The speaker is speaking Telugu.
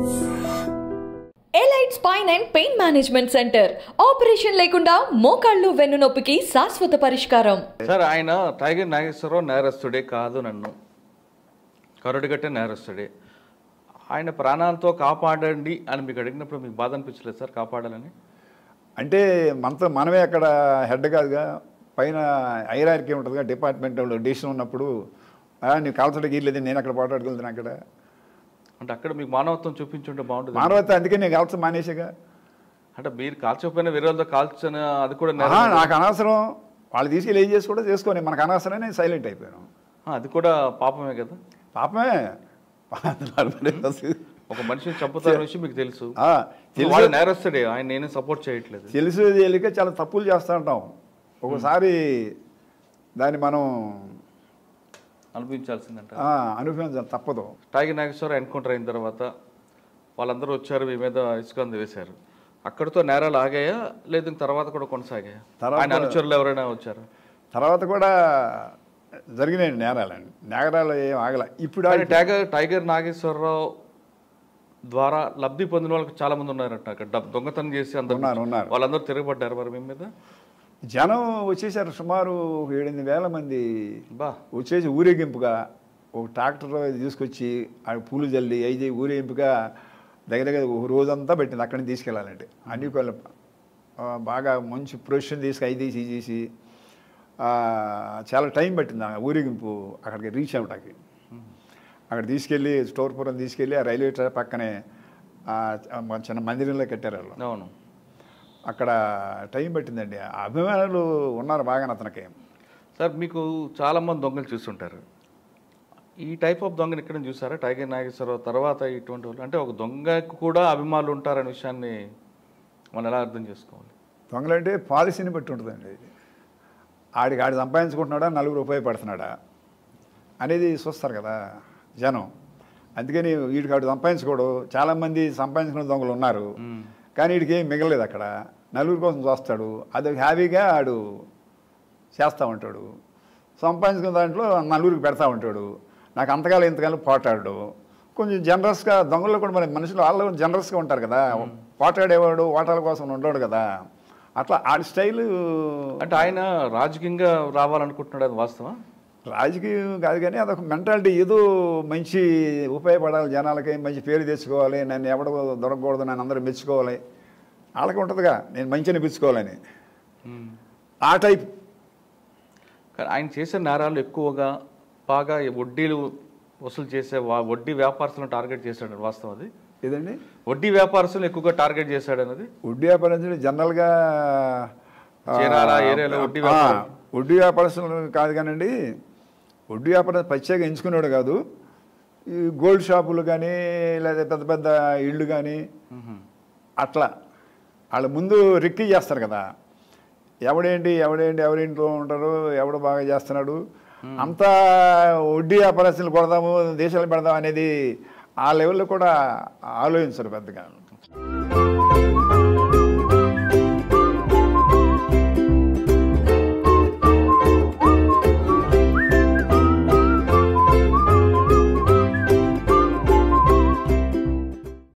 Elite spine and pain management centre operation లేకుండా మోకాళ్ళు వెన్నునొప్పికి శాశ్వత పరిష్కారం సార్ ఆయన టైగర్ నాగేశ్వరరావు నేరస్తుడే కాదు నన్ను కరుడుగట్టే నేరస్తుడే ఆయన ప్రాణాలతో కాపాడండి అని మీకు అడిగినప్పుడు మీకు బాధ అనిపించలేదు సార్ కాపాడాలని అంటే మనతో మనమే అక్కడ హెడ్ కాదుగా పైన ఐరార్కి ఉంటుందిగా డిపార్ట్మెంట్ డిసిషన్ ఉన్నప్పుడు "ఆ, నీవు కాల్చడానికి వీల్లేదు నేను అక్కడ పోటాడుకెళ్తాను అక్కడ అంటే అక్కడ మీకు మానవత్వం చూపించుంటే బాగుంటుంది మానవత అందుకే నేను కాల్చ మానేసాగా అంటే మీరు కాల్చకపోయినా వేరే వాళ్ళతో కాల్చని అది కూడా ఆహా, నేరం. నాకు అనవసరం వాళ్ళు తీసుకెళ్ళి ఏం చేసి కూడా చేసుకొని మనకు అనవసరం నేను సైలెంట్ అయిపోయాను ఆ, అది కూడా పాపమే కదా పాపమే ఒక మనిషిని చంపుతారనే విషయం మీకు తెలుసు ఆ, తెలుసు. వాడు నేరస్తుడే ఆయన నేను సపోర్ట్ చేయట్లేదు తెలుసు తెలియక చాలా తప్పులు చేస్తూ ఉంటాం ఒకసారి దాన్ని మనం అనిపించాల్సిందంట ఆ, అనుభవించాలి తప్పదు టైగర్ నాగేశ్వర ఎన్కౌంటర్ అయిన తర్వాత వాళ్ళందరూ వచ్చారు మీ మీద ఇసుకంద వేశారు అక్కడితో నేరాలు ఆగాయా లేదు ఇంక తర్వాత కూడా కొనసాగాయా తర్వాత- ఆయన అనుచరులు ఎవరైనా వచ్చారు తర్వాత కూడా జరిగినాయి నేరాలండి నేరాలు ఏం ఆగల ఇప్పుడు కానీ టైగర్ టైగర్ నాగేశ్వరరావు ద్వారా లబ్ధి పొందిన వాళ్ళకి చాలా మంది ఉన్నారంట అక్కడ డబ్- దొంగతనం చేసి అందరు ఉన్నారు, ఉన్నారు. వాళ్ళందరూ తిరగబడ్డారు మరి మీ మీద జనం వచ్చేసారు సుమారు ఒక ఏడెనిమిది వేల మంది బా వచ్చేసి ఊరేగింపుగా ఒక ట్రాక్టర్ తీసుకొచ్చి ఆ పూలు జల్లి అయితే ఊరేగింపుగా దగ్గర దగ్గర ఒక రోజంతా పెట్టింది అక్కడి నుంచి తీసుకెళ్ళాలంటే అన్ని కొల ఆ, బాగా మంచి ప్రొషన్ తీసుకు అయి తీసి ఇది చేసి ఆ, చాలా టైం పట్టింది ఆ ఊరేగింపు అక్కడికి రీచ్ అవ్వటానికి అక్కడ తీసుకెళ్ళి స్టోర్పురం తీసుకెళ్ళి ఆ రైల్వే ట్రాక్ పక్కనే ఆ, ఆ చిన్న మందిరంలో కట్టారు వాళ్ళు అవును అక్కడ టైం పట్టిందండి ఆ అభిమానులు ఉన్నారు బాగా అతనికి సార్ మీకు చాలా మంది దొంగలు చూస్తుంటారు ఈ టైప్ ఆఫ్ దొంగని ఇక్కడ చూసారా టైగర్ నాగేశ్వరరావు తర్వాత ఇటువంటి వాళ్ళు అంటే ఒక దొంగకు కూడా అభిమానులు ఉంటారనే విషయాన్ని మనం ఎలా అర్థం చేసుకోవాలి దొంగలంటే పాలసీని బట్టి ఉంటుందండి ఇది ఆడికి ఆడి సంపాదించుకుంటున్నాడా నలుగురు ఉపయోగపడుతున్నాడా అనేది చూస్తారు కదా జనం అందుకని వీడికి ఆడు సంపాదించుకోడు చాలామంది సంపాదించుకున్న దొంగలు ఉన్నారు కానీ వీడికి ఏం మిగలలేదు అక్కడ నలుగురు కోసం చూస్తాడు అది హ్యాపీగా ఆడు చేస్తూ ఉంటాడు సంపాదించుకున్న దాంట్లో నలుగురికి పెడతా ఉంటాడు నాకు అంతకాలం ఇంతకాలం పోటాడు కొంచెం జనరస్గా దొంగలు కూడా మరి మనుషులు వాళ్ళు కూడా జనరస్గా ఉంటారు కదా పోటాడేవాడు ఓటాల కోసం ఉండడు కదా అట్లా ఆడి స్టైలు అంటే ఆయన రాజకీయంగా రావాలనుకుంటున్నాడు అది వాస్తవా రాజకీయం కాదు కానీ అదొక మెంటాలిటీ ఏదో మంచి ఉపయోగపడాలి జనాలకి మంచి పేరు తెచ్చుకోవాలి నన్ను ఎవడ దొరకకూడదు నన్ను అందరూ మెచ్చుకోవాలి వాళ్ళకి ఉంటుందిగా నేను మంచి అనిపించుకోవాలని ఆ టైప్ కానీ ఆయన చేసే నేరాలు ఎక్కువగా బాగా ఈ వడ్డీలు వసూలు చేసే వా- వడ్డీ వ్యాపారస్తులను టార్గెట్ చేశాడు వాస్తవం అది ఏదండి వడ్డీ వ్యాపారస్తులను ఎక్కువగా టార్గెట్ చేశాడు అన్నది వడ్డీ వ్యాపారం జనరల్గా ఆ, చీరాల ఏరియాలో వడ్డీ ఆ, వ్యాపారం. వడ్డీ వ్యాపారస్తులు కాదు కానండి వడ్డీ వ్యాపారం ప్రత్యేకంగా ఎంచుకునేవాడు కాదు ఈ గోల్డ్ షాపులు కానీ లేదా పెద్ద పెద్ద ఇళ్ళు కానీ అట్లా వాళ్ళ ముందు రిక్కీ చేస్తారు కదా ఎవడేంటి ఎవడేంటి ఎవరింట్లో ఉంటారు ఎవడు బాగా చేస్తున్నాడు అంతా వడ్డీ వ్యాపారస్తులు కొడదాము దేశాలు పెడదాం అనేది ఆ లెవెల్లో కూడా ఆలోచించరు పెద్దగా